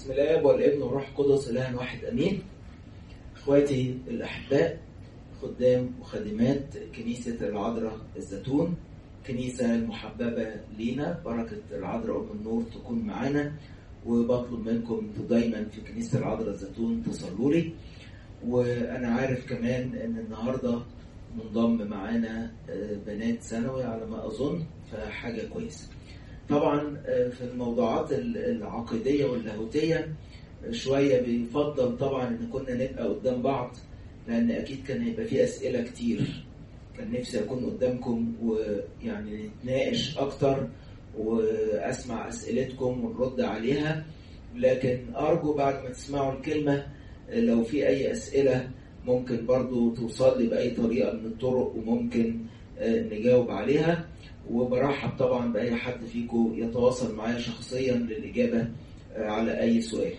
بسم الله والابن والروح القدس اله واحد امين اخواتي الاحباء خدام وخادمات كنيسه العذراء الزيتون كنيسه المحببه لينا بركه العذراء ام النور تكون معانا وبطلب منكم دايما في كنيسه العذراء الزيتون تصلوا لي وانا عارف كمان ان النهارده منضم معانا بنات ثانوي على ما اظن فحاجه كويسه طبعا في الموضوعات العقيدية واللاهوتية شوية بيفضل طبعا ان كنا نبقى قدام بعض لان اكيد كان هيبقى في اسئلة كتير كان نفسي اكون قدامكم ويعني نتناقش اكتر واسمع اسئلتكم ونرد عليها لكن ارجو بعد ما تسمعوا الكلمة لو في اي اسئلة ممكن برضو توصل لي باي طريقة من الطرق وممكن نجاوب عليها وبرحب طبعا بأي حد فيكم يتواصل معايا شخصيا للإجابة على أي سؤال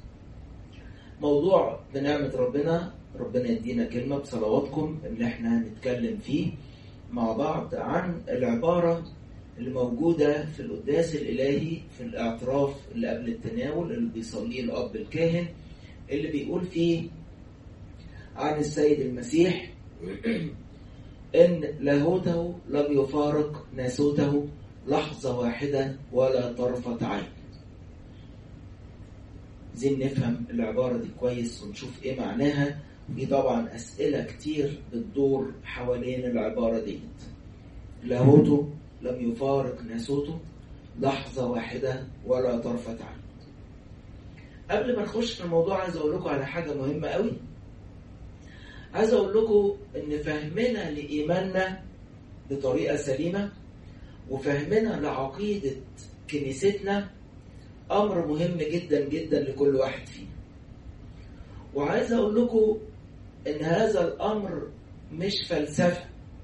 موضوع بنعمة ربنا ربنا يدينا كلمة بصلواتكم اللي احنا هنتكلم فيه مع بعض عن العبارة اللي موجودة في القداس الإلهي في الاعتراف اللي قبل التناول اللي بيصليه الأب الكاهن اللي بيقول فيه عن السيد المسيح إن لاهوته لم يفارق ناسوته لحظة واحدة ولا طرفة عين عايزين نفهم العبارة دي كويس ونشوف إيه معناها في طبعا أسئلة كتير بتدور حوالين العبارة ديت لاهوته لم يفارق ناسوته لحظة واحدة ولا طرفة عين قبل ما نخش في الموضوع عايز أقول لكم على حاجة مهمة قوي عايز اقول لكم ان فهمنا لايماننا بطريقه سليمه وفهمنا لعقيده كنيستنا امر مهم جدا جدا لكل واحد فينا وعايز اقول لكم ان هذا الامر مش فلسفه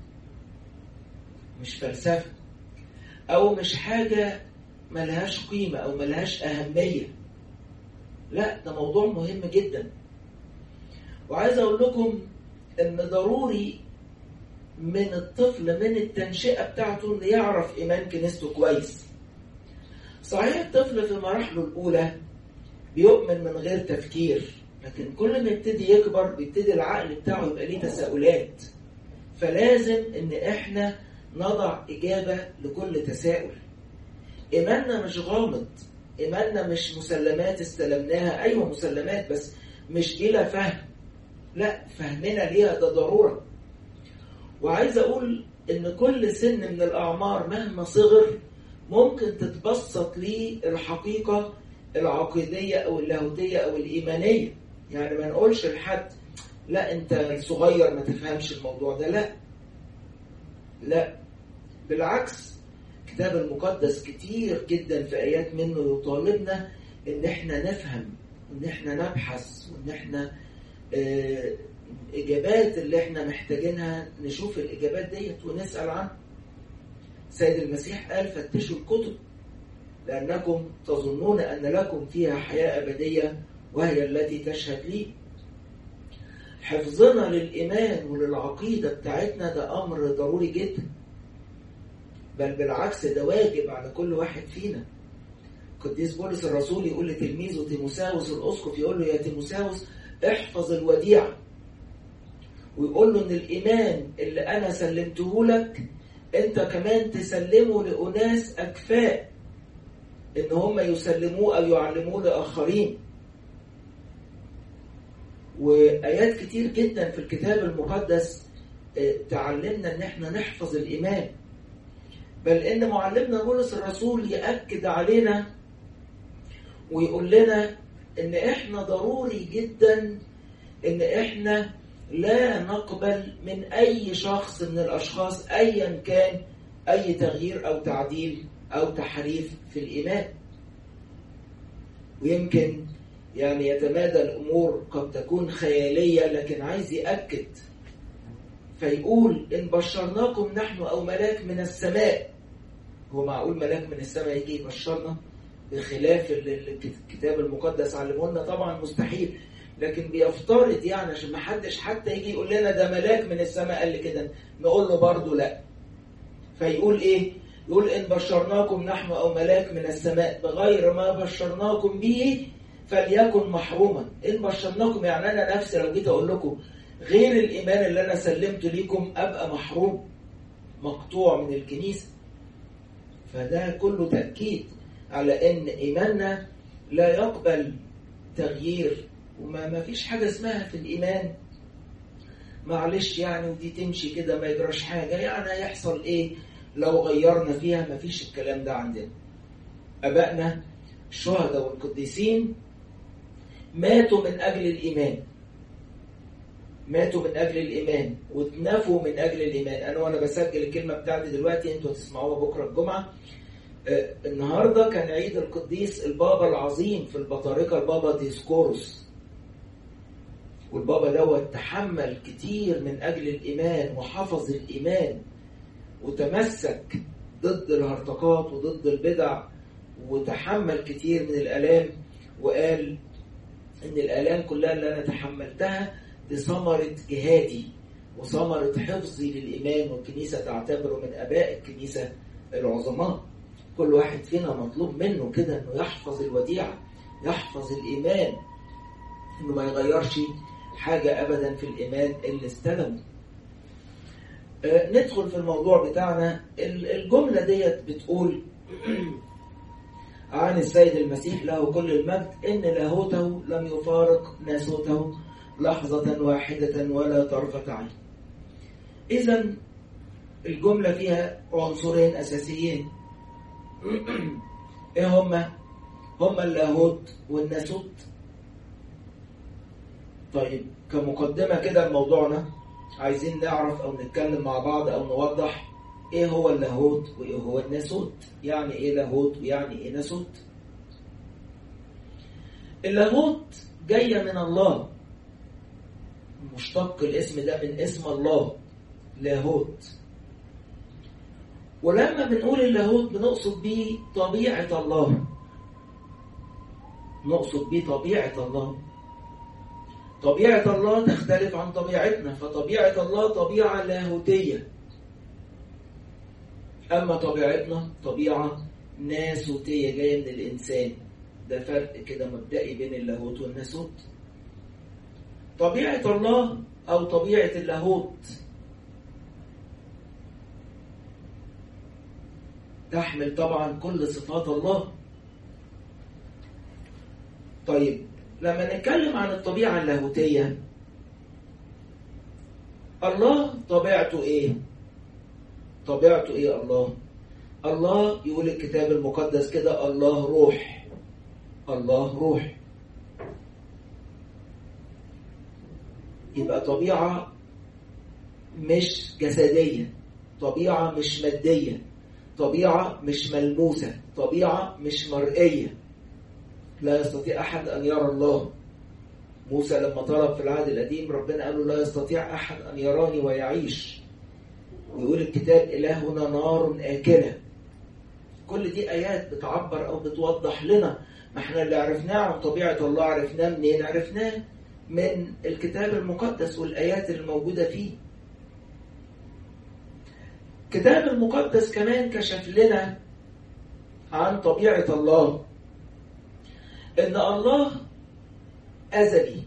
مش فلسفه او مش حاجه ملهاش قيمه او ملهاش اهميه لا ده موضوع مهم جدا وعايز اقول لكم ان ضروري من الطفل من التنشئه بتاعته انه يعرف ايمان كنيسته كويس صحيح الطفل في مراحله الاولى بيؤمن من غير تفكير لكن كل ما يبتدي يكبر بيبتدي العقل بتاعه يبقى ليه تساؤلات فلازم ان احنا نضع اجابه لكل تساؤل ايماننا مش غامض ايماننا مش مسلمات استلمناها ايوه مسلمات بس مش بلا فهم لا فهمنا ليها ده ضرورة وعايز أقول إن كل سن من الأعمار مهما صغر ممكن تتبسط ليه الحقيقة العقيدية أو اللاهوتية أو الإيمانية يعني ما نقولش لحد لا أنت صغير ما تفهمش الموضوع ده لا لا بالعكس الكتاب المقدس كتير جدا في آيات منه يطالبنا إن إحنا نفهم وإن إحنا نبحث وإن إحنا إجابات اللي إحنا محتاجينها نشوف الإجابات ديت ونسأل عنها سيد المسيح قال فتشوا الكتب لأنكم تظنون أن لكم فيها حياة أبدية وهي التي تشهد لي حفظنا للإيمان وللعقيدة بتاعتنا ده أمر ضروري جدا بل بالعكس ده واجب على كل واحد فينا قديس بولس الرسول يقول لتلميذه تيموساوس الأسقف يقول له يا تيموساوس احفظ الوديعة ويقول له ان الايمان اللي انا سلمته لك انت كمان تسلمه لاناس اكفاء ان هم يسلموه او يعلموه لاخرين وايات كتير جدا في الكتاب المقدس تعلمنا ان احنا نحفظ الايمان بل ان معلمنا بولس الرسول ياكد علينا ويقول لنا ان احنا ضروري جدا ان احنا لا نقبل من اي شخص من الاشخاص ايا كان اي تغيير او تعديل او تحريف في الايمان ويمكن يعني يتمادى الامور قد تكون خياليه لكن عايز ياكد فيقول ان بشرناكم نحن او ملاك من السماء هو معقول ملاك من السماء يجي يبشرنا بخلاف الكتاب المقدس علمه لنا طبعا مستحيل لكن بيفترض يعني عشان ما حدش حتى يجي يقول لنا ده ملاك من السماء قال لي كده نقول له برضه لا فيقول ايه يقول ان بشرناكم نحن او ملاك من السماء بغير ما بشرناكم به فليكن محروما إن بشرناكم يعني أنا نفسي لو جيت أقول لكم غير الإيمان اللي أنا سلمته ليكم أبقى محروم مقطوع من الكنيسة فده كله تأكيد على أن إيماننا لا يقبل تغيير وما ما فيش حاجة اسمها في الإيمان معلش يعني ودي تمشي كده ما يجراش حاجة يعني هيحصل إيه لو غيرنا فيها ما فيش الكلام ده عندنا أبائنا الشهداء والقديسين ماتوا من أجل الإيمان ماتوا من أجل الإيمان واتنفوا من أجل الإيمان أنا وأنا بسجل الكلمة بتاعتي دلوقتي أنتوا هتسمعوها بكرة الجمعة آه النهاردة كان عيد القديس البابا العظيم في البطاركة البابا ديسكوروس والبابا دوت تحمل كتير من أجل الإيمان وحفظ الإيمان وتمسك ضد الهرطقات وضد البدع وتحمل كتير من الآلام وقال إن الآلام كلها اللي أنا تحملتها دي ثمرة جهادي وثمرة حفظي للإيمان والكنيسة تعتبره من آباء الكنيسة العظماء كل واحد فينا مطلوب منه كده إنه يحفظ الوديعة يحفظ الإيمان إنه ما يغيرش حاجة أبدا في الإيمان اللي استلمه ندخل في الموضوع بتاعنا الجملة ديت بتقول عن السيد المسيح له كل المجد إن لاهوته لم يفارق ناسوته لحظة واحدة ولا طرفة عين إذا الجملة فيها عنصرين أساسيين إيه هما؟ هما اللاهوت والناسوت طيب كمقدمة كده لموضوعنا عايزين نعرف أو نتكلم مع بعض أو نوضح إيه هو اللاهوت وإيه هو الناسوت يعني إيه لاهوت ويعني إيه ناسوت اللاهوت جاية من الله مشتق الاسم ده من اسم الله لاهوت ولما بنقول اللاهوت بنقصد بيه طبيعة الله نقصد بيه طبيعة الله طبيعة الله تختلف عن طبيعتنا فطبيعة الله طبيعة لاهوتية أما طبيعتنا طبيعة ناسوتية جاية من الإنسان ده فرق كده مبدئي بين اللاهوت والناسوت طبيعة الله أو طبيعة اللاهوت تحمل طبعا كل صفات الله طيب لما نتكلم عن الطبيعة اللاهوتية الله طبيعته ايه طبيعته ايه الله الله يقول الكتاب المقدس كده الله روح الله روح يبقى طبيعة مش جسدية طبيعة مش مادية طبيعة مش ملموسة طبيعة مش مرئية لا يستطيع أحد أن يرى الله موسى لما طلب في العهد القديم ربنا قال له لا يستطيع أحد أن يراني ويعيش ويقول الكتاب إلهنا نار آكلة كل دي آيات بتعبر أو بتوضح لنا ما احنا اللي عرفناه عن طبيعة الله عرفناه منين عرفناه من الكتاب المقدس والآيات الموجودة فيه الكتاب المقدس كمان كشف لنا عن طبيعة الله إن الله أزلي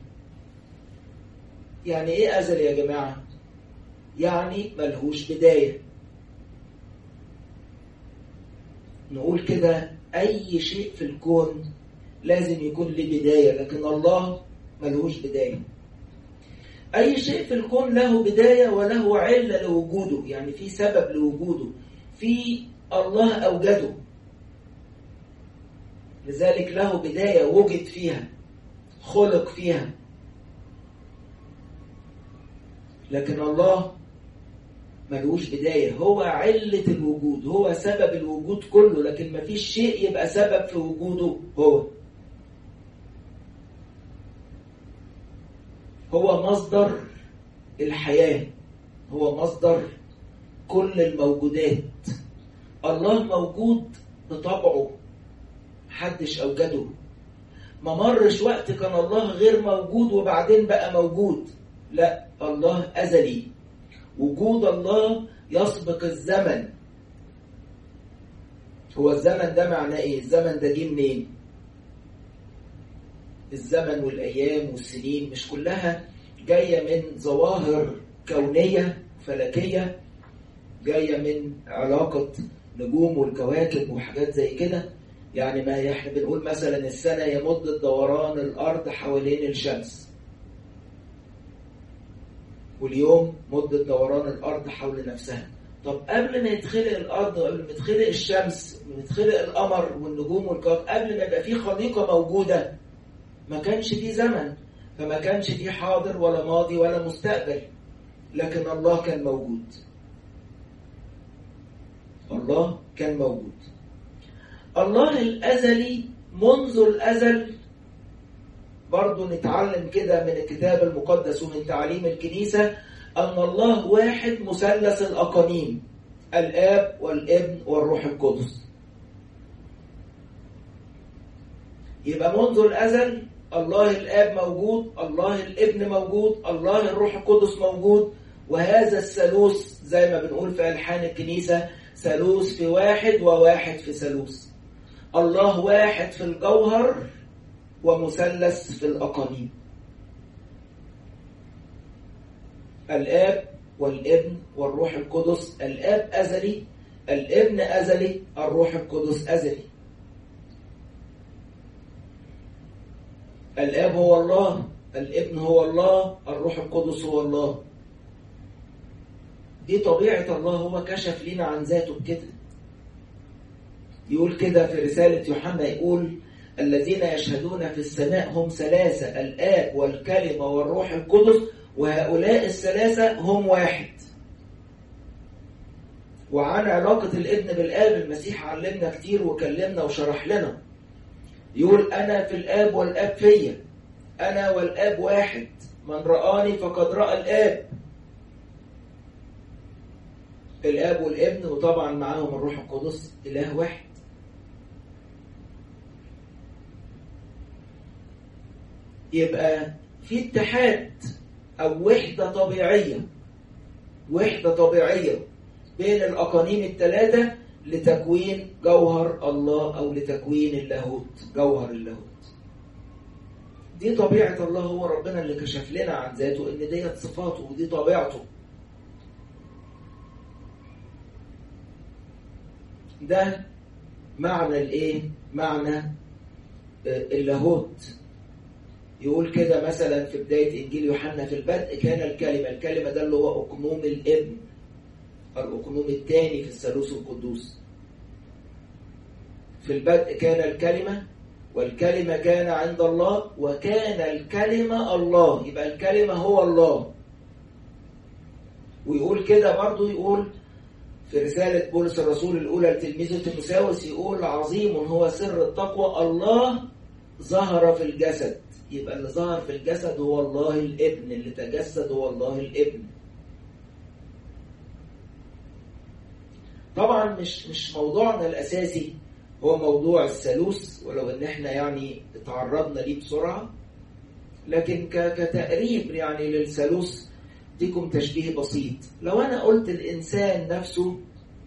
يعني إيه أزلي يا جماعة؟ يعني ملهوش بداية نقول كده أي شيء في الكون لازم يكون له بداية لكن الله ملهوش بداية أي شيء في الكون له بداية وله علة لوجوده يعني في سبب لوجوده في الله أوجده لذلك له بداية وجد فيها خلق فيها لكن الله ملوش بداية هو علة الوجود هو سبب الوجود كله لكن مفيش شيء يبقى سبب في وجوده هو هو مصدر الحياة هو مصدر كل الموجودات الله موجود بطبعه محدش أوجده ما مرش وقت كان الله غير موجود وبعدين بقى موجود لا الله أزلي وجود الله يسبق الزمن هو الزمن ده معناه ايه الزمن ده جه منين الزمن والأيام والسنين مش كلها جاية من ظواهر كونية فلكية جاية من علاقة نجوم والكواكب وحاجات زي كده يعني ما احنا بنقول مثلا السنة هي مدة دوران الأرض حوالين الشمس واليوم مدة دوران الأرض حول نفسها طب قبل ما يتخلق الأرض وقبل ما يتخلق الشمس ويتخلق القمر والنجوم والكواكب قبل ما يبقى في خليقة موجودة ما كانش في زمن فما كانش في حاضر ولا ماضي ولا مستقبل لكن الله كان موجود الله كان موجود الله الأزلي منذ الأزل برضو نتعلم كده من الكتاب المقدس ومن تعليم الكنيسة أن الله واحد مثلث الأقانيم الآب والابن والروح القدس يبقى منذ الأزل الله الآب موجود الله الابن موجود الله الروح القدس موجود وهذا الثالوث زي ما بنقول في ألحان الكنيسة ثالوث في واحد وواحد في ثالوث الله واحد في الجوهر ومثلث في الأقانيم الآب والابن والروح القدس الآب أزلي الابن أزلي الروح القدس أزلي الآب هو الله الابن هو الله الروح القدس هو الله دي طبيعة الله هو كشف لنا عن ذاته بكده يقول كده في رسالة يوحنا يقول الذين يشهدون في السماء هم ثلاثة الآب والكلمة والروح القدس وهؤلاء الثلاثة هم واحد وعن علاقة الابن بالآب المسيح علمنا كتير وكلمنا وشرح لنا يقول أنا في الآب والآب فيا أنا والآب واحد من رآني فقد رأى الآب الآب والابن وطبعا معاهم الروح القدس إله واحد يبقى في اتحاد أو وحدة طبيعية وحدة طبيعية بين الأقانيم الثلاثة لتكوين جوهر الله أو لتكوين اللاهوت جوهر اللاهوت دي طبيعة الله هو ربنا اللي كشف لنا عن ذاته إن ديت صفاته ودي طبيعته ده معنى الايه معنى اللاهوت يقول كده مثلا في بداية إنجيل يوحنا في البدء كان الكلمة الكلمة ده اللي هو أقنوم الابن الأقنوم الثاني في الثالوث القدوس في البدء كان الكلمة والكلمة كان عند الله وكان الكلمة الله يبقى الكلمة هو الله ويقول كده برضو يقول في رسالة بولس الرسول الأولى لتلميذه تيموثاوس يقول عظيم هو سر التقوى الله ظهر في الجسد يبقى اللي ظهر في الجسد هو الله الابن اللي تجسد هو الله الابن طبعا مش مش موضوعنا الأساسي هو موضوع الثالوث ولو ان احنا يعني تعرضنا ليه بسرعة لكن كتقريب يعني للثالوث اديكم تشبيه بسيط لو انا قلت الانسان نفسه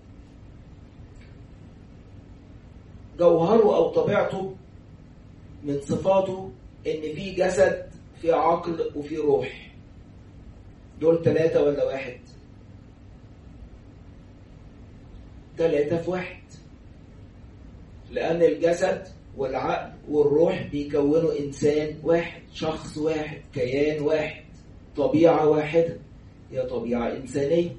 جوهره او طبيعته من صفاته ان في جسد في عقل وفي روح دول ثلاثة ولا واحد ثلاثة في واحد لأن الجسد والعقل والروح بيكونوا إنسان واحد شخص واحد كيان واحد طبيعة واحدة هي طبيعة إنسانية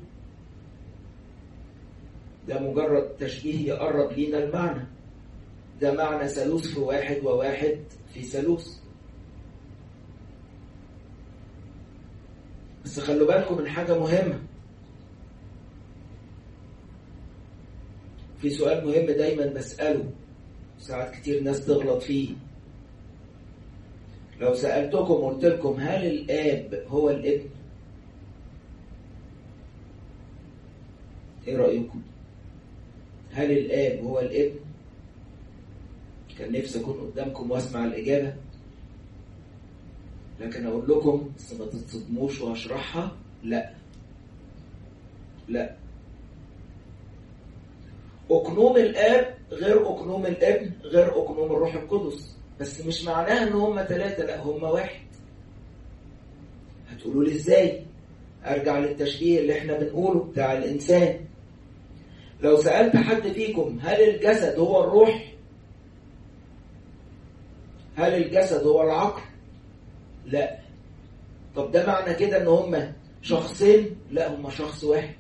ده مجرد تشبيه يقرب لينا المعنى ده معنى ثالوث في واحد وواحد في ثالوث بس خلوا بالكم من حاجة مهمة في سؤال مهم دايما بسأله ساعات كتير ناس تغلط فيه لو سألتكم قلت لكم هل الآب هو الابن؟ ايه رأيكم؟ هل الآب هو الابن؟ كان نفسي أكون قدامكم وأسمع الإجابة لكن أقول لكم بس ما تتصدموش وهشرحها لا لا أقنوم الآب غير أقنوم الابن غير أقنوم الروح القدس بس مش معناها ان هم ثلاثة لا هم واحد هتقولوا لي ازاي ارجع للتشبيه اللي احنا بنقوله بتاع الانسان لو سألت حد فيكم هل الجسد هو الروح هل الجسد هو العقل لا طب ده معنى كده ان هم شخصين لا هم شخص واحد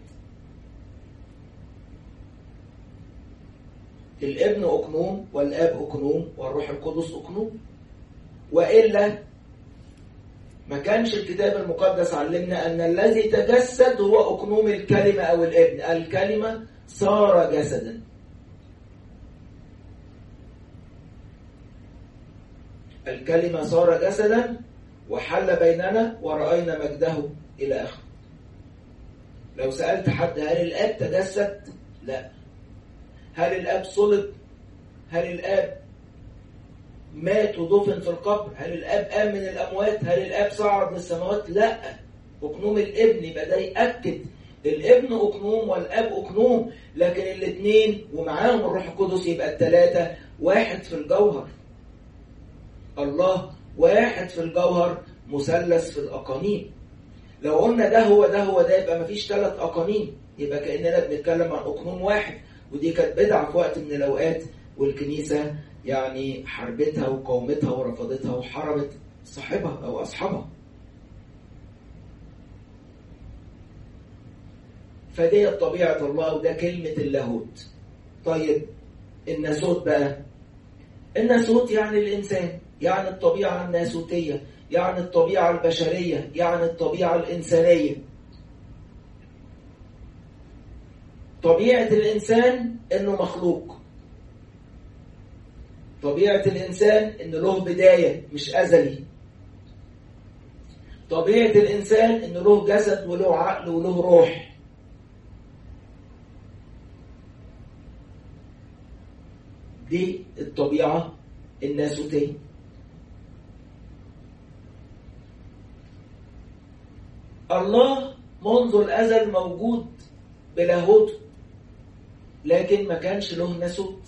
الابن أكنوم والآب أكنوم والروح القدس أكنوم وإلا ما كانش الكتاب المقدس علمنا أن الذي تجسد هو أكنوم الكلمة أو الابن الكلمة صار جسدا الكلمة صار جسدا وحل بيننا ورأينا مجده إلى آخره لو سألت حد هل الآب تجسد؟ لا هل الآب صلب؟ هل الآب مات ودفن في القبر؟ هل الآب قام من الأموات؟ هل الآب صعد للسماوات؟ لا أقنوم الابن يبقى ده يأكد الابن أقنوم والآب أقنوم لكن الاثنين ومعاهم الروح القدس يبقى الثلاثة واحد في الجوهر الله واحد في الجوهر مثلث في الأقانيم لو قلنا ده هو ده هو ده يبقى مفيش ثلاث أقانيم يبقى كأننا بنتكلم عن أقنوم واحد ودي كانت بدعة في وقت من الأوقات والكنيسة يعني حربتها وقومتها ورفضتها وحرمت صاحبها أو أصحابها فدي طبيعة الله وده كلمة اللاهوت طيب الناسوت بقى الناسوت يعني الإنسان يعني الطبيعة الناسوتية يعني الطبيعة البشرية يعني الطبيعة الإنسانية طبيعة الإنسان إنه مخلوق طبيعة الإنسان إن له بداية مش أزلي طبيعة الإنسان إن له جسد وله عقل وله روح دي الطبيعة الناسوتية الله منذ الأزل موجود بلاهوته لكن ما كانش له ناسوت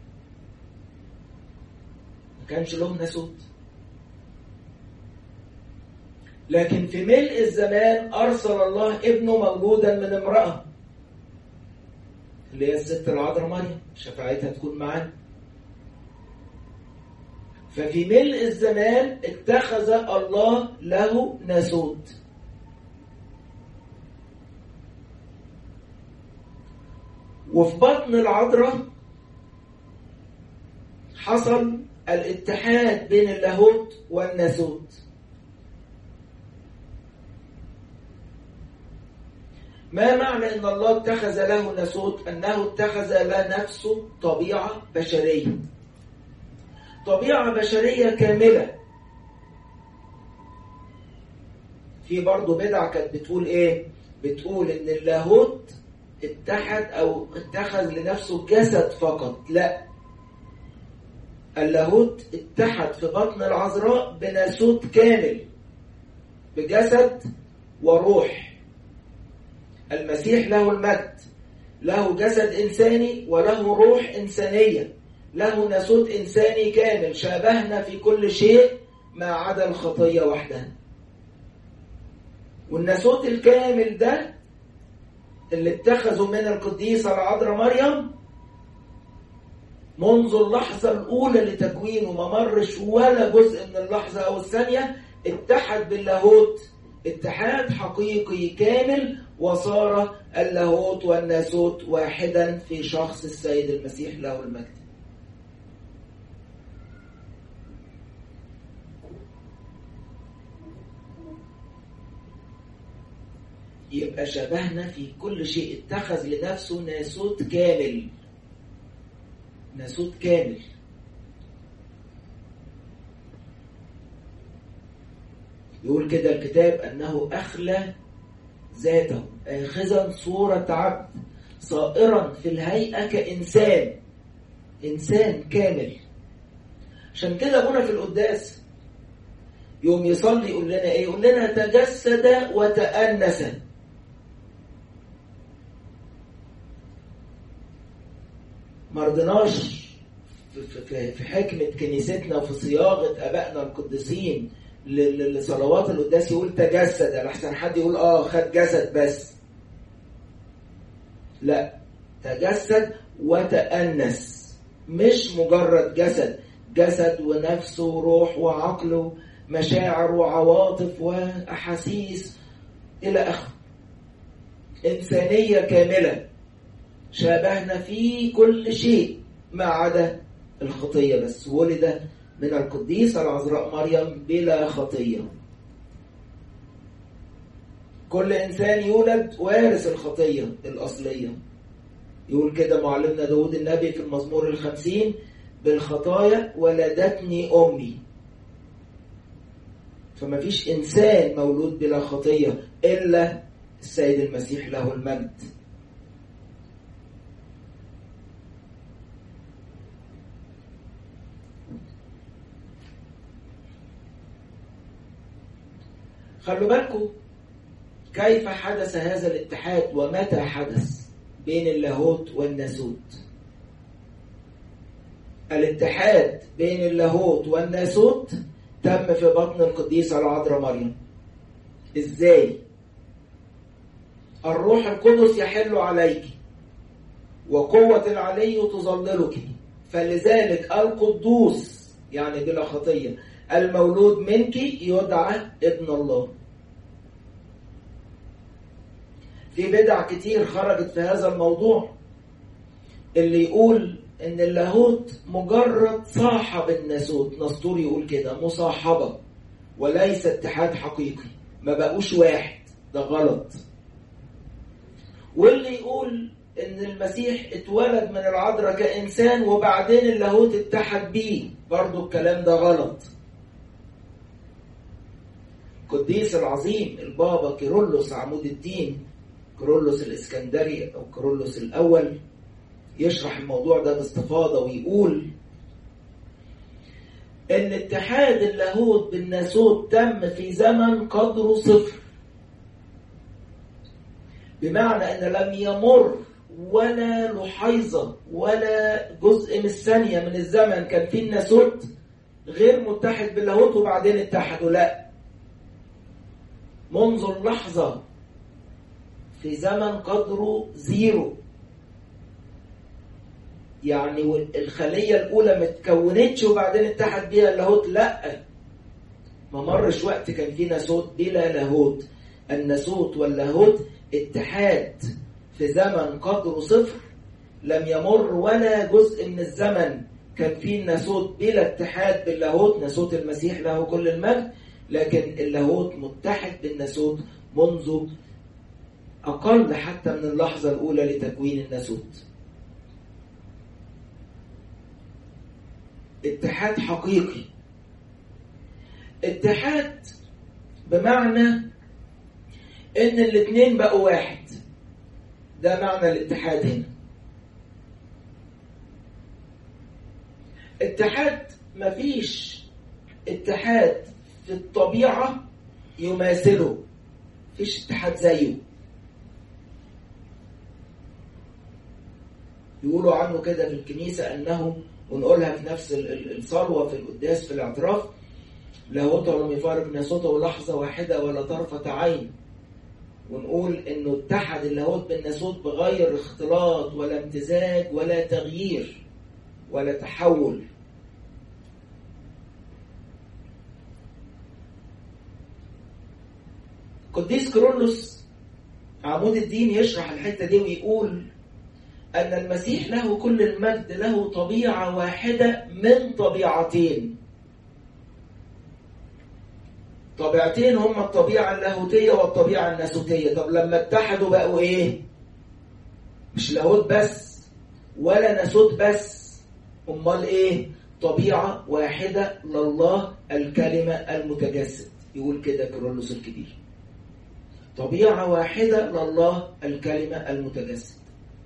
ما كانش له ناسوت لكن في ملء الزمان أرسل الله ابنه مولودا من امرأة اللي هي الست العذراء مريم شفاعتها تكون معانا ففي ملء الزمان اتخذ الله له ناسوت وفي بطن العذراء حصل الاتحاد بين اللاهوت والناسوت ما معنى ان الله اتخذ له ناسوت انه اتخذ لنفسه طبيعه بشريه طبيعه بشريه كامله في برضه بدعه كانت بتقول ايه بتقول ان اللاهوت اتحد او اتخذ لنفسه جسد فقط لا اللاهوت اتحد في بطن العذراء بناسوت كامل بجسد وروح المسيح له المجد له جسد إنساني وله روح إنسانية له ناسوت إنساني كامل شابهنا في كل شيء ما عدا الخطية وحدها والناسوت الكامل ده اللي اتخذوا من القديسة العذراء مريم منذ اللحظة الأولى لتكوينه ما مرش ولا جزء من اللحظة أو الثانية اتحد باللاهوت اتحاد حقيقي كامل وصار اللاهوت والناسوت واحدا في شخص السيد المسيح له المجد يبقى شبهنا في كل شيء اتخذ لنفسه ناسوت كامل ناسوت كامل يقول كده الكتاب أنه أخلى ذاته آخذا صورة عبد صائرا في الهيئة كإنسان إنسان كامل عشان كده أبونا في القداس يوم يصلي يقول لنا إيه يقول لنا تجسد وتأنس مرضناش في حكمة كنيستنا وفي صياغة أبائنا القديسين لصلوات القداس يقول تجسد لحسن حد يقول اه خد جسد بس لا تجسد وتأنس مش مجرد جسد جسد ونفس وروح وعقل ومشاعر وعواطف وأحاسيس إلى آخره إنسانية كاملة شابهنا في كل شيء ما عدا الخطية بس ولد من القديسة العذراء مريم بلا خطية كل إنسان يولد وارث الخطية الأصلية يقول كده معلمنا داود النبي في المزمور الخمسين بالخطايا ولدتني أمي فما فيش إنسان مولود بلا خطية إلا السيد المسيح له المجد خلوا بالكم كيف حدث هذا الاتحاد ومتى حدث بين اللاهوت والناسوت الاتحاد بين اللاهوت والناسوت تم في بطن القديسة العذراء مريم ازاي الروح القدس يحل عليك وقوة العلي تظللك فلذلك القدوس يعني بلا خطية المولود منك يدعى ابن الله في بدع كتير خرجت في هذا الموضوع اللي يقول ان اللاهوت مجرد صاحب الناسوت نسطور يقول كده مصاحبة وليس اتحاد حقيقي ما بقوش واحد ده غلط واللي يقول ان المسيح اتولد من العذراء كإنسان وبعدين اللاهوت اتحد بيه برضو الكلام ده غلط قديس العظيم البابا كيرلس عمود الدين كيرلس الاسكندري او كيرلس الاول يشرح الموضوع ده باستفاضه ويقول ان اتحاد اللاهوت بالناسوت تم في زمن قدره صفر بمعنى ان لم يمر ولا لحيظه ولا جزء من الثانيه من الزمن كان فيه الناسوت غير متحد باللاهوت وبعدين اتحدوا لا منذ اللحظة في زمن قدره زيرو يعني الخلية الأولى ما تكونتش وبعدين اتحد بيها اللاهوت لا ما مرش وقت كان في ناسوت بلا لاهوت الناسوت واللاهوت اتحاد في زمن قدره صفر لم يمر ولا جزء من الزمن كان فيه الناسوت بلا اتحاد باللاهوت ناسوت المسيح له كل المجد لكن اللاهوت متحد بالناسوت منذ أقل حتى من اللحظة الأولى لتكوين الناسوت اتحاد حقيقي اتحاد بمعنى ان الاثنين بقوا واحد ده معنى الاتحاد هنا اتحاد مفيش اتحاد في الطبيعة يماثله فيش اتحاد زيه يقولوا عنه كده في الكنيسة أنه ونقولها في نفس الصلوة في القداس في الاعتراف لاهوت لم يفارق ناسوته لحظة واحدة ولا طرفة عين ونقول انه اتحد اللاهوت بالناسوت بغير اختلاط ولا امتزاج ولا تغيير ولا تحول قديس كرولوس عمود الدين يشرح الحتة دي ويقول أن المسيح له كل المجد له طبيعة واحدة من طبيعتين طبيعتين هما الطبيعة اللاهوتية والطبيعة الناسوتية طب لما اتحدوا بقوا ايه مش لاهوت بس ولا ناسوت بس امال ايه طبيعة واحدة لله الكلمة المتجسد يقول كده كرولوس الكبير طبيعة واحدة لله الكلمة المتجسد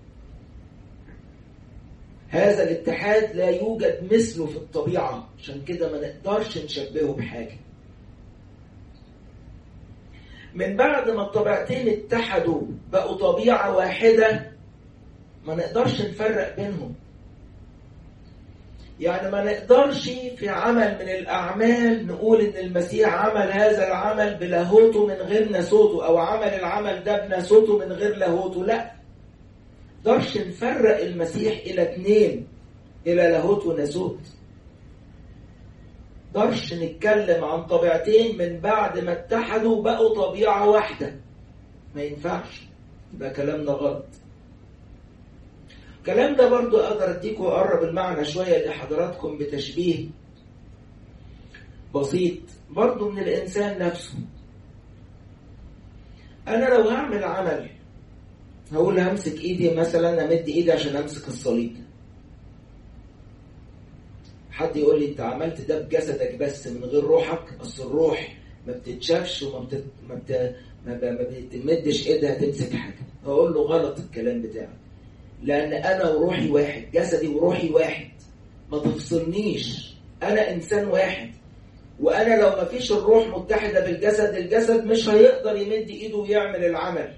هذا الاتحاد لا يوجد مثله في الطبيعة عشان كده ما نقدرش نشبهه بحاجة من بعد ما الطبيعتين اتحدوا بقوا طبيعة واحدة ما نقدرش نفرق بينهم يعني ما نقدرش في عمل من الأعمال نقول إن المسيح عمل هذا العمل بلاهوته من غير ناسوته أو عمل العمل ده بناسوته من غير لاهوته لا نقدرش نفرق المسيح إلى اتنين إلى لاهوت وناسوت نقدرش نتكلم عن طبيعتين من بعد ما اتحدوا بقوا طبيعة واحدة ما ينفعش يبقى كلامنا غلط الكلام ده برضو أقدر أديكم أقرب المعنى شوية لحضراتكم بتشبيه بسيط برضو من الإنسان نفسه أنا لو هعمل عمل هقول همسك إيدي مثلا أمد إيدي عشان أمسك الصليب حد يقول لي أنت عملت ده بجسدك بس من غير روحك أصل الروح ما بتتشافش وما بتت... ما, بت... ما, ب... ما بتمدش إيدها تمسك حاجة أقول له غلط الكلام بتاعك لأن أنا وروحي واحد جسدي وروحي واحد ما تفصلنيش أنا إنسان واحد وأنا لو ما فيش الروح متحدة بالجسد الجسد مش هيقدر يمد إيده ويعمل العمل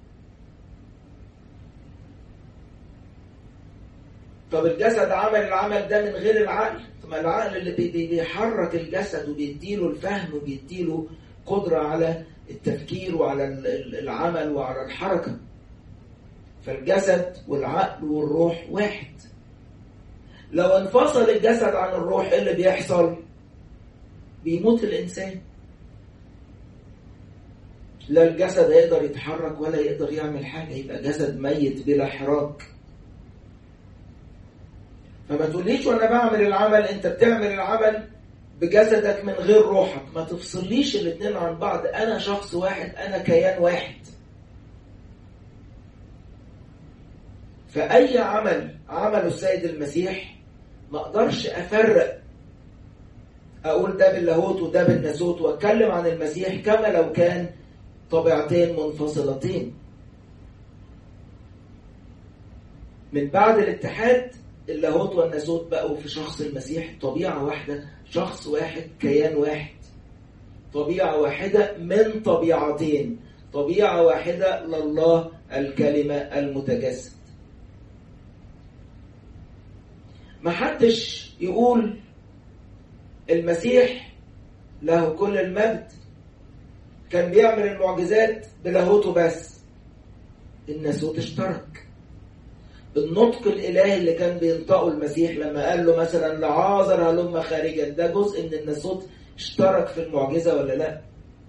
طب الجسد عمل العمل ده من غير العقل طب العقل اللي بيحرك الجسد وبيديله الفهم وبيديله قدرة على التفكير وعلى العمل وعلى الحركة فالجسد والعقل والروح واحد لو انفصل الجسد عن الروح ايه اللي بيحصل بيموت الانسان لا الجسد يقدر يتحرك ولا يقدر يعمل حاجه يبقى جسد ميت بلا حراك فما تقوليش وانا بعمل العمل انت بتعمل العمل بجسدك من غير روحك ما تفصليش الاثنين عن بعض انا شخص واحد انا كيان واحد فأي عمل عمله السيد المسيح ما أقدرش أفرق أقول ده باللاهوت وده بالناسوت وأتكلم عن المسيح كما لو كان طبيعتين منفصلتين من بعد الاتحاد اللاهوت والناسوت بقوا في شخص المسيح طبيعة واحدة شخص واحد كيان واحد طبيعة واحدة من طبيعتين طبيعة واحدة لله الكلمة المتجسد ما حدش يقول المسيح له كل المجد كان بيعمل المعجزات بلاهوته بس الناسوت اشترك النطق الالهي اللي كان بينطقه المسيح لما قال له مثلا لعازر هلم خارجا ده جزء من الناسوت اشترك في المعجزه ولا لا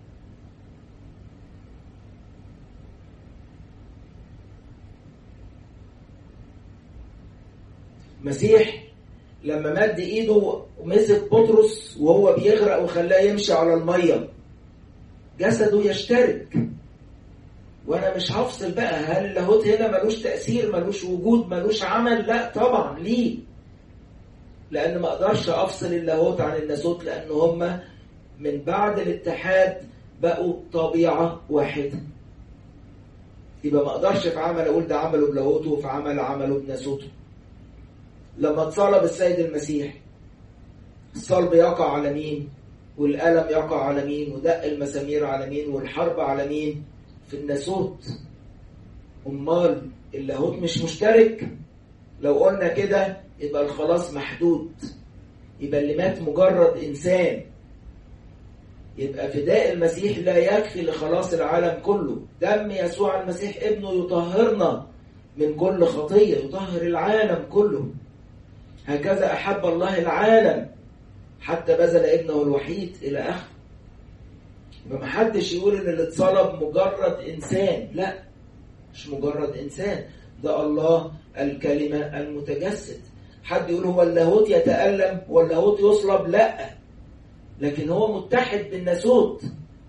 مسيح لما مد ايده ومسك بطرس وهو بيغرق وخلاه يمشي على الميه جسده يشترك وانا مش هفصل بقى هل اللاهوت هنا ملوش تاثير ملوش وجود ملوش عمل لا طبعا ليه لان ما اقدرش افصل اللاهوت عن الناسوت لان هما من بعد الاتحاد بقوا طبيعه واحده يبقى ما اقدرش في عمل اقول ده عمله بلاهوته وفي عمل عمله بناسوته لما اتصلب السيد المسيح الصلب يقع على مين والألم يقع على مين ودق المسامير على مين والحرب على مين في الناسوت أمال اللاهوت مش مشترك لو قلنا كده يبقى الخلاص محدود يبقى اللي مات مجرد إنسان يبقى فداء المسيح لا يكفي لخلاص العالم كله دم يسوع المسيح ابنه يطهرنا من كل خطية يطهر العالم كله هكذا أحب الله العالم حتى بذل ابنه الوحيد إلى آخره يبقى ما حدش يقول إن اللي اتصلب مجرد إنسان لا مش مجرد إنسان ده الله الكلمة المتجسد حد يقول هو اللاهوت يتألم واللاهوت يصلب لا لكن هو متحد بالناسوت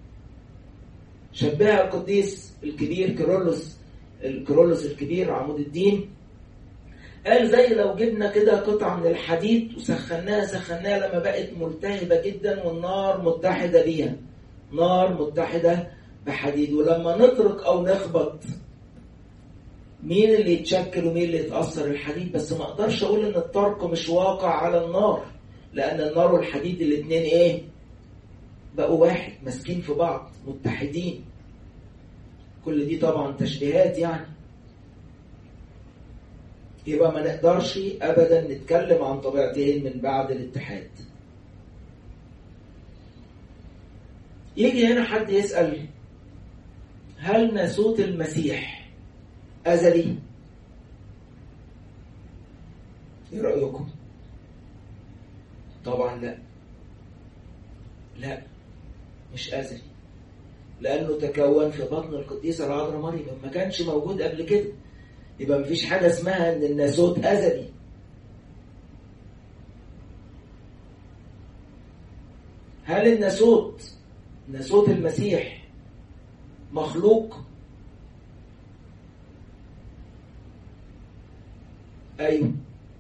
شبهها القديس الكبير كيرلس الكيرلس الكبير عمود الدين قال زي لو جبنا كده قطعة من الحديد وسخناها سخناها لما بقت ملتهبة جدا والنار متحدة بيها نار متحدة بحديد ولما نطرق أو نخبط مين اللي يتشكل ومين اللي يتأثر الحديد بس ما أقدرش أقول إن الطرق مش واقع على النار لأن النار والحديد الاتنين إيه بقوا واحد ماسكين في بعض متحدين كل دي طبعا تشبيهات يعني يبقى ما نقدرش ابدا نتكلم عن طبيعتين من بعد الاتحاد يجي هنا حد يسأل هل ناسوت المسيح أزلي؟ ايه رأيكم؟ طبعا لا لا مش أزلي لأنه تكون في بطن القديسة العذراء مريم ما كانش موجود قبل كده يبقى مفيش حاجة اسمها إن الناسوت أزلي هل الناسوت ناسوت المسيح مخلوق أيوه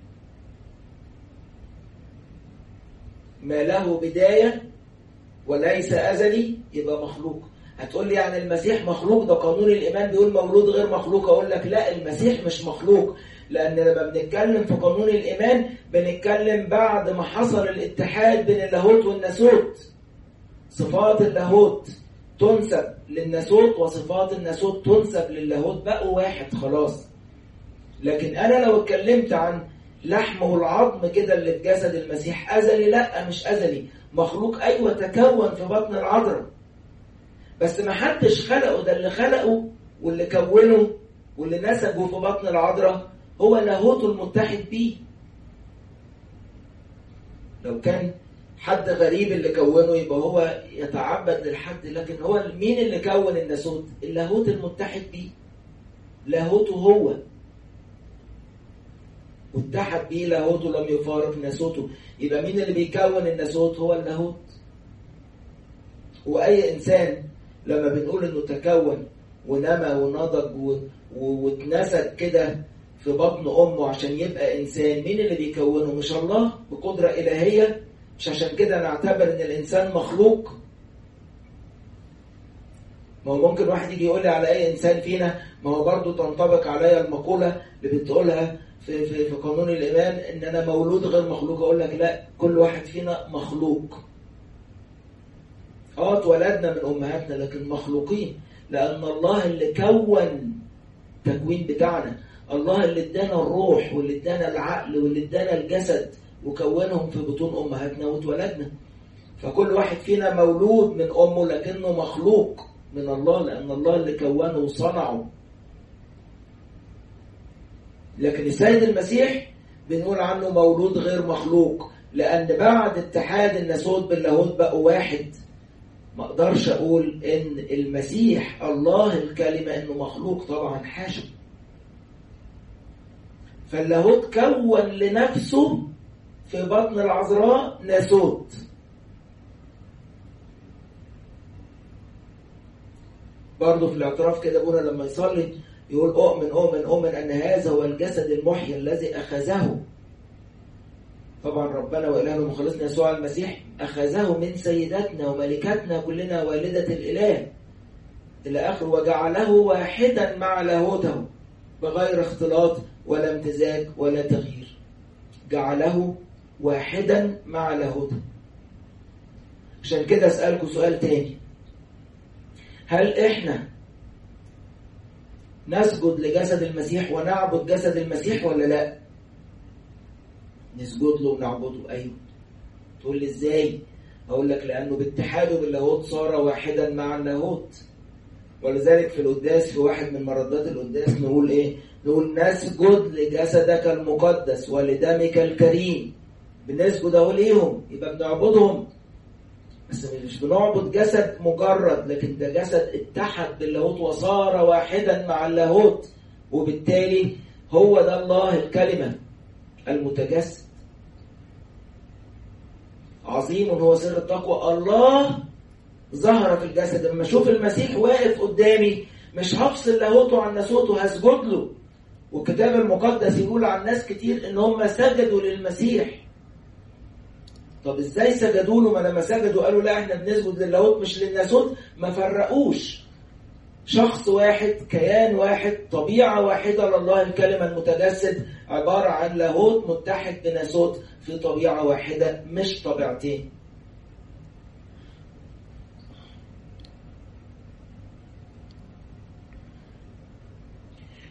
ما له بداية وليس أزلي يبقى مخلوق هتقول لي يعني المسيح مخلوق ده قانون الإيمان بيقول مولود غير مخلوق أقول لك لا المسيح مش مخلوق لأن لما بنتكلم في قانون الإيمان بنتكلم بعد ما حصل الاتحاد بين اللاهوت والناسوت صفات اللاهوت تنسب للناسوت وصفات الناسوت تنسب للاهوت بقوا واحد خلاص لكن أنا لو اتكلمت عن لحم والعظم كده اللي في جسد المسيح أزلي لا مش أزلي مخلوق أيوة تكون في بطن العذراء بس ما حدش خلقه ده اللي خلقه واللي كونه واللي نسجه في بطن العذراء هو لاهوته المتحد بيه لو كان حد غريب اللي كونه يبقى هو يتعبد للحد لكن هو مين اللي كون الناسوت اللاهوت المتحد بيه لاهوته هو واتحد بيه لاهوته لم يفارق ناسوته يبقى مين اللي بيكون الناسوت هو اللاهوت واي انسان لما بنقول انه تكون ونمى ونضج واتنسج كده في بطن امه عشان يبقى انسان مين اللي بيكونه مش الله بقدره الهيه مش عشان كده نعتبر ان الانسان مخلوق ما هو ممكن واحد يجي يقول لي على اي انسان فينا ما هو برضه تنطبق عليا المقوله اللي بتقولها في, في, في قانون الايمان ان انا مولود غير مخلوق اقول لك لا كل واحد فينا مخلوق اه اتولدنا من امهاتنا لكن مخلوقين لان الله اللي كون التكوين بتاعنا الله اللي ادانا الروح واللي ادانا العقل واللي ادانا الجسد وكونهم في بطون امهاتنا واتولدنا فكل واحد فينا مولود من امه لكنه مخلوق من الله لان الله اللي كونه وصنعه لكن السيد المسيح بنقول عنه مولود غير مخلوق لان بعد اتحاد الناسوت باللاهوت بقوا واحد ما اقدرش اقول ان المسيح الله الكلمه انه مخلوق طبعا حاشا فاللاهوت كون لنفسه في بطن العذراء ناسوت برضه في الاعتراف كده ابونا لما يصلي يقول اؤمن اؤمن اؤمن ان هذا هو الجسد المحيي الذي اخذه طبعا ربنا والهنا ومخلصنا يسوع المسيح اخذه من سيداتنا وملكاتنا كلنا والده الاله الى اخره وجعله واحدا مع لاهوته بغير اختلاط ولا امتزاج ولا تغيير جعله واحدا مع لاهوته عشان كده اسالكم سؤال تاني هل احنا نسجد لجسد المسيح ونعبد جسد المسيح ولا لا نسجد له ونعبده ايوه تقول لي ازاي اقول لك لانه باتحاده باللاهوت صار واحدا مع اللاهوت ولذلك في القداس في واحد من مردات القداس نقول ايه نقول نسجد لجسدك المقدس ولدمك الكريم بنسجد اهو ليهم يبقى بنعبدهم بس مش بنعبد جسد مجرد لكن ده جسد اتحد باللاهوت وصار واحدا مع اللاهوت وبالتالي هو ده الله الكلمة المتجسد عظيم هو سر التقوى الله ظهر في الجسد لما اشوف المسيح واقف قدامي مش هفصل لاهوته عن ناسوته هسجد له والكتاب المقدس يقول عن ناس كتير ان هم سجدوا للمسيح طب ازاي سجدوا له ما لما سجدوا قالوا لا احنا بنسجد للاهوت مش للناسوت ما فرقوش شخص واحد كيان واحد طبيعة واحدة لله الكلمة المتجسد عبارة عن لاهوت متحد بناسوت في طبيعة واحدة مش طبيعتين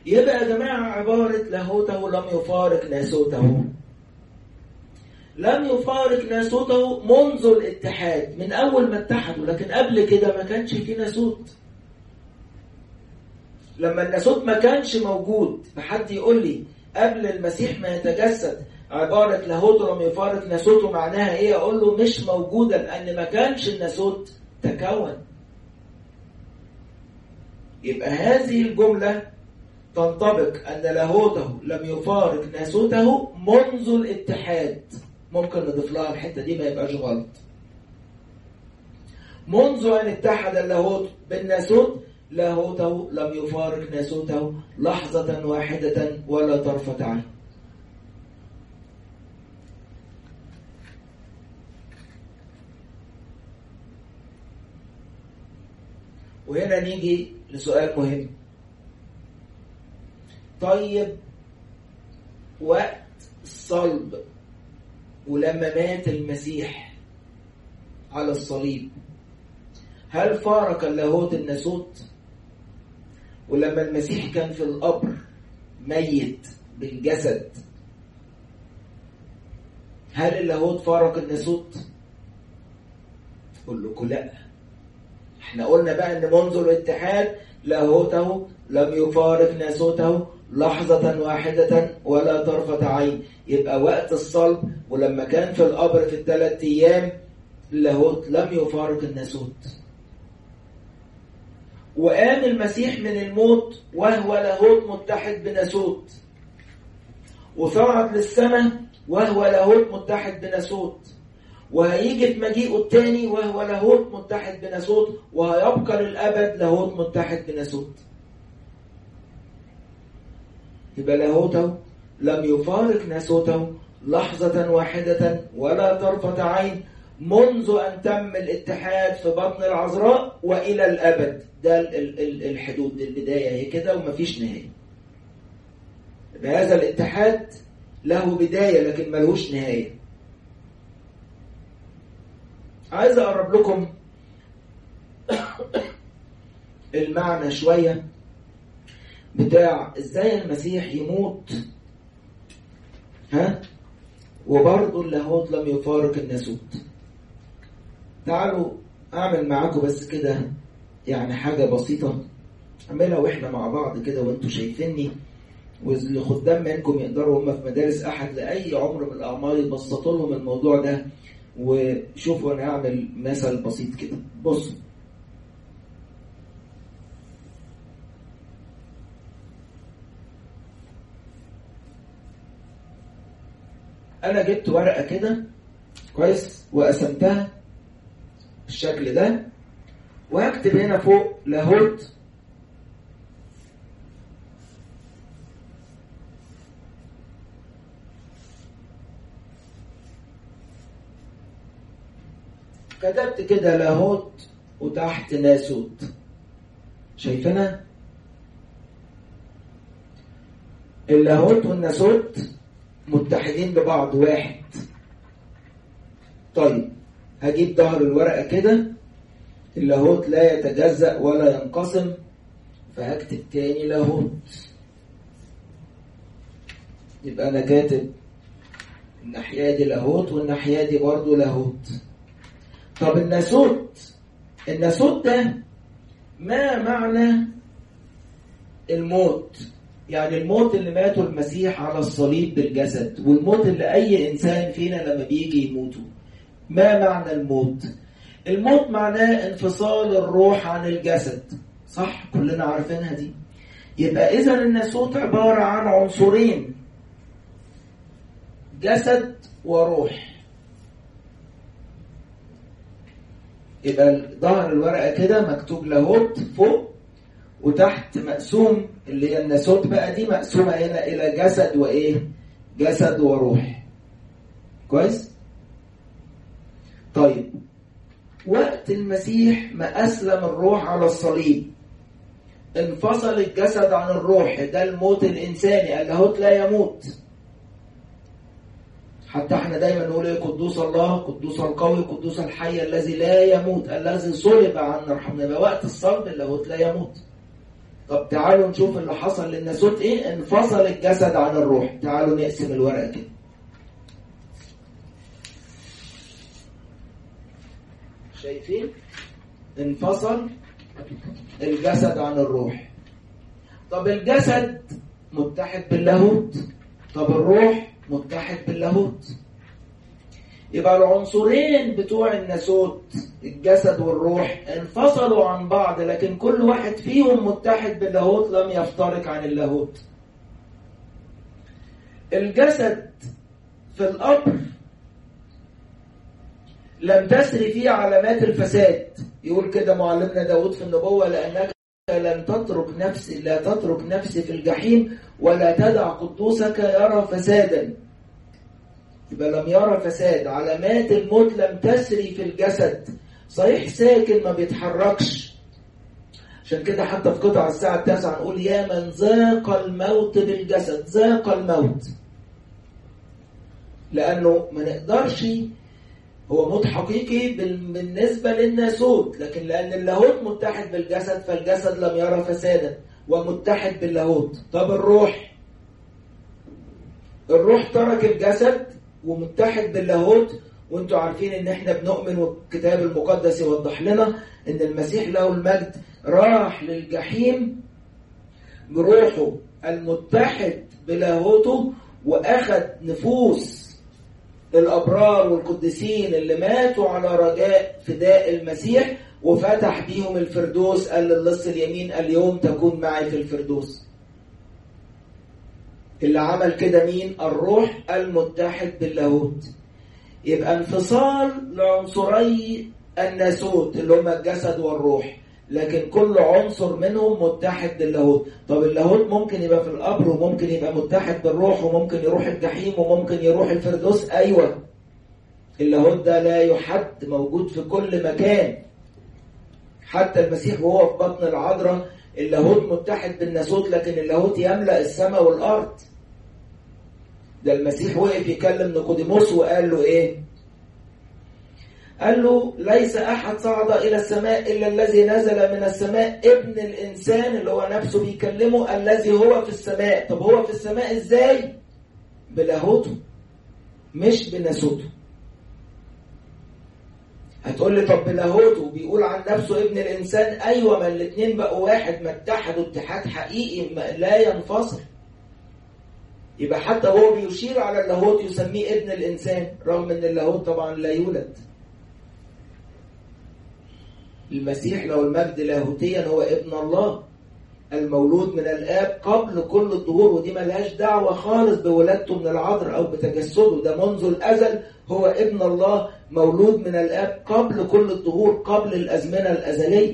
يبقى يا جماعة عبارة لاهوته لم يفارق ناسوته لم يفارق ناسوته منذ الاتحاد من أول ما اتحدوا لكن قبل كده ما كانش في ناسوت لما الناسوت ما كانش موجود فحد يقول لي قبل المسيح ما يتجسد عبارة لاهوته لم يفارق ناسوته معناها ايه اقول له مش موجودة لان ما كانش الناسوت تكون يبقى هذه الجملة تنطبق أن لاهوته لم يفارق ناسوته منذ الاتحاد ممكن نضيف لها الحتة دي ما يبقاش غلط منذ أن اتحد اللاهوت بالناسوت لاهوته لم يفارق ناسوته لحظة واحدة ولا طرفة عين وهنا نيجي لسؤال مهم طيب وقت الصلب ولما مات المسيح على الصليب هل فارق اللاهوت الناسوت ولما المسيح كان في القبر ميت بالجسد هل اللاهوت فارق الناسوت قل لكم لا احنا قلنا بقى ان منذ الاتحاد لاهوته لم يفارق ناسوته لحظة واحدة ولا طرفة عين يبقى وقت الصلب ولما كان في القبر في الثلاث أيام اللاهوت لم يفارق الناسوت وقام المسيح من الموت وهو لاهوت متحد بناسوت وصعد للسماء وهو لاهوت متحد بناسوت وهيجي في مجيئه الثاني وهو لاهوت متحد بناسوت وهيبقى للأبد لاهوت متحد بناسوت يبقى لاهوته لم يفارق ناسوته لحظة واحدة ولا طرفة عين منذ أن تم الاتحاد في بطن العذراء وإلى الأبد ده الحدود البداية هي كده ومفيش نهاية بهذا الاتحاد له بداية لكن ملهوش نهاية عايز أقرب لكم المعنى شوية بتاع ازاي المسيح يموت ها وبرضه اللاهوت لم يفارق الناسوت تعالوا اعمل معاكم بس كده يعني حاجة بسيطة اعملها واحنا مع بعض كده وانتوا شايفيني واللي خدام منكم يقدروا هم في مدارس احد لاي عمر من الاعمار يبسطوا لهم الموضوع ده وشوفوا انا هعمل مثل بسيط كده بصوا انا جبت ورقه كده كويس وقسمتها بالشكل ده وهكتب هنا فوق لاهوت كتبت كده لاهوت وتحت ناسوت شايفينها اللاهوت والناسوت متحدين ببعض واحد طيب هجيب ظهر الورقة كده اللاهوت لا يتجزأ ولا ينقسم فهكتب تاني لاهوت يبقى أنا كاتب الناحية دي لاهوت والناحية دي برضه لاهوت طب الناسوت الناسوت ده ما معنى الموت يعني الموت اللي ماته المسيح على الصليب بالجسد والموت اللي أي إنسان فينا لما بيجي يموته ما معنى الموت الموت معناه انفصال الروح عن الجسد صح كلنا عارفينها دي يبقى إذا الناسوت عبارة عن عنصرين جسد وروح يبقى ظهر الورقة كده مكتوب لاهوت فوق وتحت مقسوم اللي هي الناسوت بقى دي مقسومة هنا إلى جسد وإيه؟ جسد وروح. كويس؟ طيب وقت المسيح ما أسلم الروح على الصليب انفصل الجسد عن الروح ده الموت الإنساني اللاهوت لا يموت حتى احنا دايما نقول ايه قدوس الله قدوس القوي قدوس الحي الذي لا يموت الذي صلب عنا رحمنا يبقى وقت الصلب اللاهوت لا يموت طب تعالوا نشوف اللي حصل للناسوت ايه انفصل الجسد عن الروح تعالوا نقسم الورقه كده شايفين انفصل الجسد عن الروح طب الجسد متحد باللاهوت طب الروح متحد باللاهوت يبقى العنصرين بتوع الناسوت الجسد والروح انفصلوا عن بعض لكن كل واحد فيهم متحد باللاهوت لم يفترق عن اللاهوت الجسد في القبر لم تسري فيه علامات الفساد يقول كده معلمنا داود في النبوة لأنك لن تترك نفسي لا تترك نفسي في الجحيم ولا تدع قدوسك يرى فسادا يبقى لم يرى فساد علامات الموت لم تسري في الجسد صحيح ساكن ما بيتحركش عشان كده حتى في قطع الساعة التاسعة نقول يا من ذاق الموت بالجسد ذاق الموت لأنه ما نقدرش هو موت حقيقي بالنسبة للناسوت لكن لأن اللاهوت متحد بالجسد فالجسد لم يرى فسادا ومتحد باللاهوت طب الروح الروح ترك الجسد ومتحد باللاهوت وانتوا عارفين ان احنا بنؤمن والكتاب المقدس يوضح لنا ان المسيح له المجد راح للجحيم بروحه المتحد بلاهوته واخذ نفوس الابرار والقديسين اللي ماتوا على رجاء فداء المسيح وفتح بيهم الفردوس قال للص اليمين اليوم تكون معي في الفردوس اللي عمل كده مين الروح المتحد باللاهوت يبقى انفصال لعنصري الناسوت اللي هما الجسد والروح لكن كل عنصر منهم متحد باللاهوت طب اللاهوت ممكن يبقى في القبر وممكن يبقى متحد بالروح وممكن يروح الجحيم وممكن يروح الفردوس ايوه اللاهوت ده لا يحد موجود في كل مكان حتى المسيح وهو في بطن العذراء اللاهوت متحد بالناسوت لكن اللاهوت يملأ السماء والأرض ده المسيح وقف يكلم نيقوديموس وقال له ايه قال له ليس احد صعد الى السماء الا الذي نزل من السماء ابن الانسان اللي هو نفسه بيكلمه الذي هو في السماء طب هو في السماء ازاي بلاهوته مش بناسوته هتقول لي طب بلاهوته بيقول عن نفسه ابن الانسان ايوه ما الاثنين بقوا واحد ما اتحدوا اتحاد حقيقي لا ينفصل يبقى حتى هو بيشير على اللاهوت يسميه ابن الانسان رغم ان اللاهوت طبعا لا يولد المسيح لو المجد لاهوتيا هو ابن الله المولود من الاب قبل كل الظهور ودي ملهاش دعوه خالص بولادته من العذراء او بتجسده ده منذ الازل هو ابن الله مولود من الاب قبل كل الظهور قبل الازمنه الازليه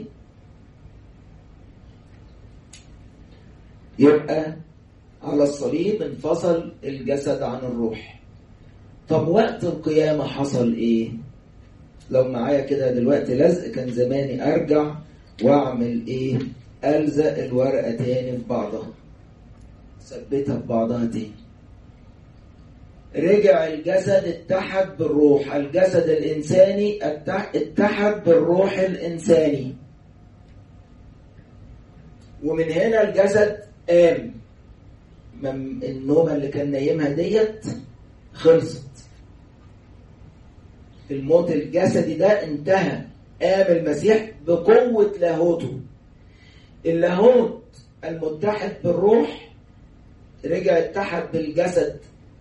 يبقى على الصليب انفصل الجسد عن الروح طب وقت القيامة حصل ايه لو معايا كده دلوقتي لزق كان زماني ارجع واعمل ايه الزق الورقة تاني في بعضها ثبتها في بعضها تاني رجع الجسد اتحد بالروح الجسد الإنساني اتحد بالروح الإنساني ومن هنا الجسد قام النومة اللي كان نايمها ديت خلصت الموت الجسدي ده انتهى قام المسيح بقوة لاهوته اللاهوت المتحد بالروح رجع اتحد بالجسد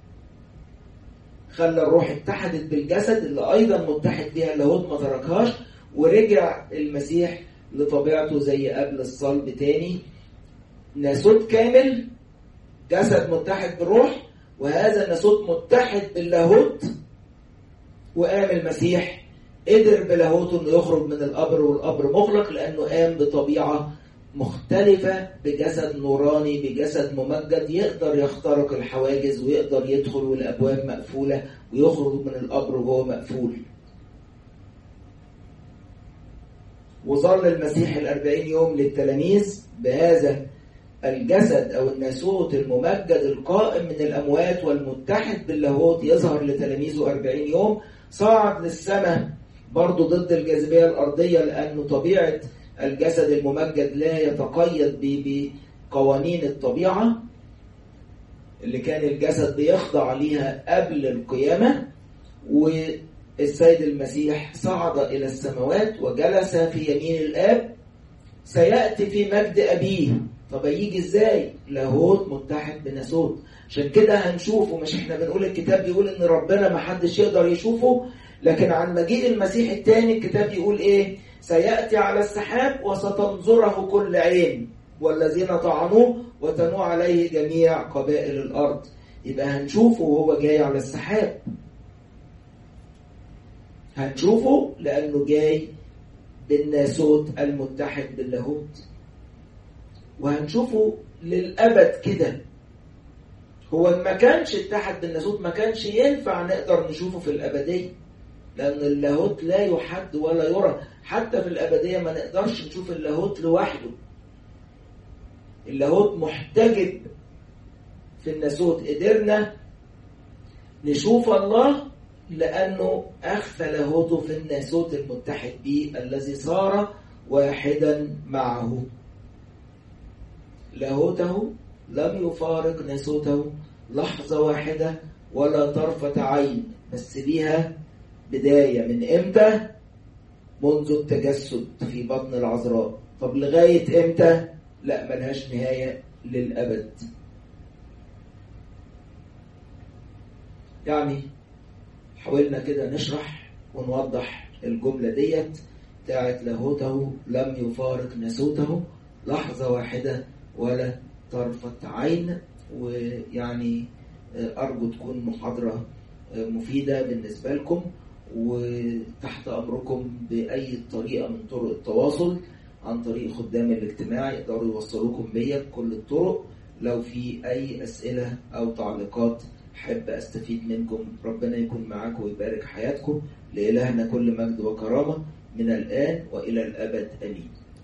خلى الروح اتحدت بالجسد اللي ايضا متحد بيها اللاهوت ما تركهاش ورجع المسيح لطبيعته زي قبل الصلب تاني ناسوت كامل جسد متحد بالروح وهذا الناسوت متحد باللاهوت وقام المسيح قدر بلاهوته انه يخرج من القبر والقبر مغلق لانه قام بطبيعه مختلفة بجسد نوراني بجسد ممجد يقدر يخترق الحواجز ويقدر يدخل والأبواب مقفولة ويخرج من القبر وهو مقفول وظل المسيح الأربعين يوم للتلاميذ بهذا الجسد أو الناسوت الممجد القائم من الأموات والمتحد باللاهوت يظهر لتلاميذه أربعين يوم صعد للسماء برضه ضد الجاذبية الأرضية لأنه طبيعة الجسد الممجد لا يتقيد بقوانين الطبيعة اللي كان الجسد بيخضع ليها قبل القيامة والسيد المسيح صعد إلى السماوات وجلس في يمين الآب سيأتي في مجد أبيه طب هيجي ازاي لاهوت متحد بناسوت عشان كده هنشوفه مش احنا بنقول الكتاب بيقول ان ربنا ما حدش يقدر يشوفه لكن عن مجيء المسيح الثاني الكتاب يقول ايه سيأتي على السحاب وستنظره كل عين والذين طعنوه وتنوع عليه جميع قبائل الأرض يبقى هنشوفه وهو جاي على السحاب هنشوفه لأنه جاي بالناسوت المتحد باللاهوت وهنشوفه للأبد كده هو ما كانش اتحد بالناسوت ما كانش ينفع نقدر نشوفه في الأبدية لأن اللاهوت لا يحد ولا يرى حتى في الأبدية ما نقدرش نشوف اللاهوت لوحده اللاهوت محتجب في الناسوت قدرنا نشوف الله لأنه أخفى لاهوته في الناسوت المتحد به الذي صار واحدا معه لاهوته لم يفارق ناسوته لحظة واحدة ولا طرفة عين بس ليها بداية من إمتى؟ منذ التجسد في بطن العذراء طب لغاية إمتى؟ لا ملهاش نهاية للأبد يعني حاولنا كده نشرح ونوضح الجملة ديت بتاعت لاهوته لم يفارق ناسوته لحظة واحدة ولا طرفة عين ويعني أرجو تكون محاضرة مفيدة بالنسبة لكم وتحت أمركم بأي طريقة من طرق التواصل عن طريق خدام الاجتماع يقدروا يوصلوكم بيا بكل الطرق لو في أي أسئلة أو تعليقات حب أستفيد منكم ربنا يكون معاكم ويبارك حياتكم لإلهنا كل مجد وكرامة من الآن وإلى الأبد آمين